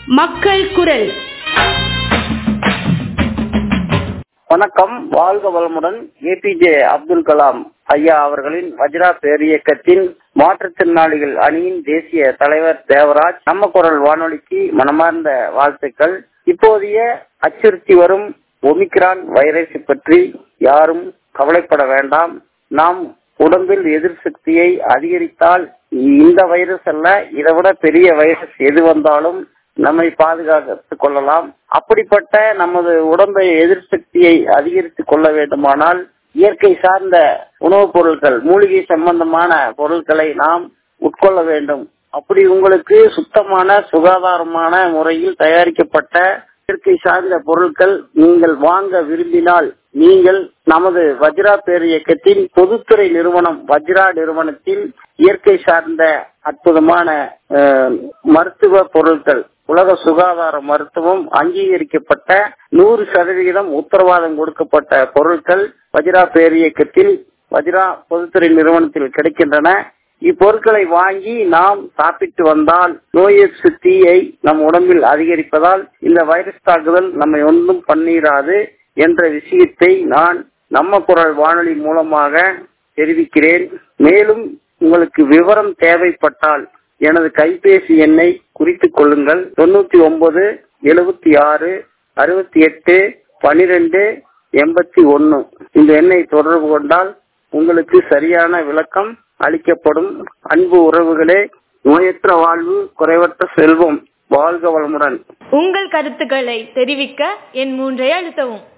மக்கள் குரல் வணக்கம் வாழ்க வளமுடன் ஏபிஜே அப்துல் கலாம் ஐயா அவர்களின் வஜ்ரா பேரியக்கத்தின் மாற்றுத்திறனாளிகள் அணியின் தேசிய தலைவர் தேவராஜ் நம்ம குரல் வானொலிக்கு மனமார்ந்த வாழ்த்துக்கள் இப்போதைய அச்சுறுத்தி வரும் ஒமிக்ரான் வைரஸ் பற்றி யாரும் கவலைப்பட வேண்டாம் நாம் உடம்பில் எதிர் சக்தியை அதிகரித்தால் இந்த வைரஸ் அல்ல இதை விட பெரிய வைரஸ் எது வந்தாலும் நம்மை பாதுகாத்துக் கொள்ளலாம் அப்படிப்பட்ட நமது உடம்பை எதிர் சக்தியை அதிகரித்துக் கொள்ள வேண்டுமானால் இயற்கை சார்ந்த உணவுப் பொருட்கள் மூலிகை சம்பந்தமான பொருட்களை நாம் உட்கொள்ள வேண்டும் அப்படி உங்களுக்கு சுத்தமான சுகாதாரமான முறையில் தயாரிக்கப்பட்ட இயற்கை சார்ந்த பொருட்கள் நீங்கள் வாங்க விரும்பினால் நீங்கள் நமது வஜ்ரா பேர் இயக்கத்தின் பொதுத்துறை நிறுவனம் வஜ்ரா நிறுவனத்தில் இயற்கை சார்ந்த அற்புதமான மருத்துவ பொருட்கள் உலக சுகாதார மருத்துவம் அங்கீகரிக்கப்பட்ட நூறு சதவிகிதம் உத்தரவாதம் கொடுக்கப்பட்ட பொருட்கள் வஜ்ரா பேர் இயக்கத்தில் வஜ்ரா பொதுத்துறை நிறுவனத்தில் கிடைக்கின்றன இப்பொருட்களை வாங்கி நாம் சாப்பிட்டு வந்தால் நோய் எதிர்ப்பு சக்தியை நம் உடம்பில் அதிகரிப்பதால் இந்த வைரஸ் தாக்குதல் நம்மை ஒன்றும் பண்ணிராது என்ற விஷயத்தை நான் நம்ம குரல் வானொலி மூலமாக தெரிவிக்கிறேன் மேலும் உங்களுக்கு விவரம் தேவைப்பட்டால் எனது கைபேசி எண்ணை குறித்துக் கொள்ளுங்கள் தொண்ணூத்தி ஒன்பது எழுபத்தி ஆறு அறுபத்தி எட்டு பனிரெண்டு எண்பத்தி ஒன்னு இந்த எண்ணை தொடர்பு கொண்டால் உங்களுக்கு சரியான விளக்கம் அளிக்கப்படும் அன்பு உறவுகளே நோயற்ற வாழ்வு குறைவற்ற செல்வம் வாழ்க வளமுடன் உங்கள் கருத்துக்களை தெரிவிக்க என் மூன்றை அழுத்தவும்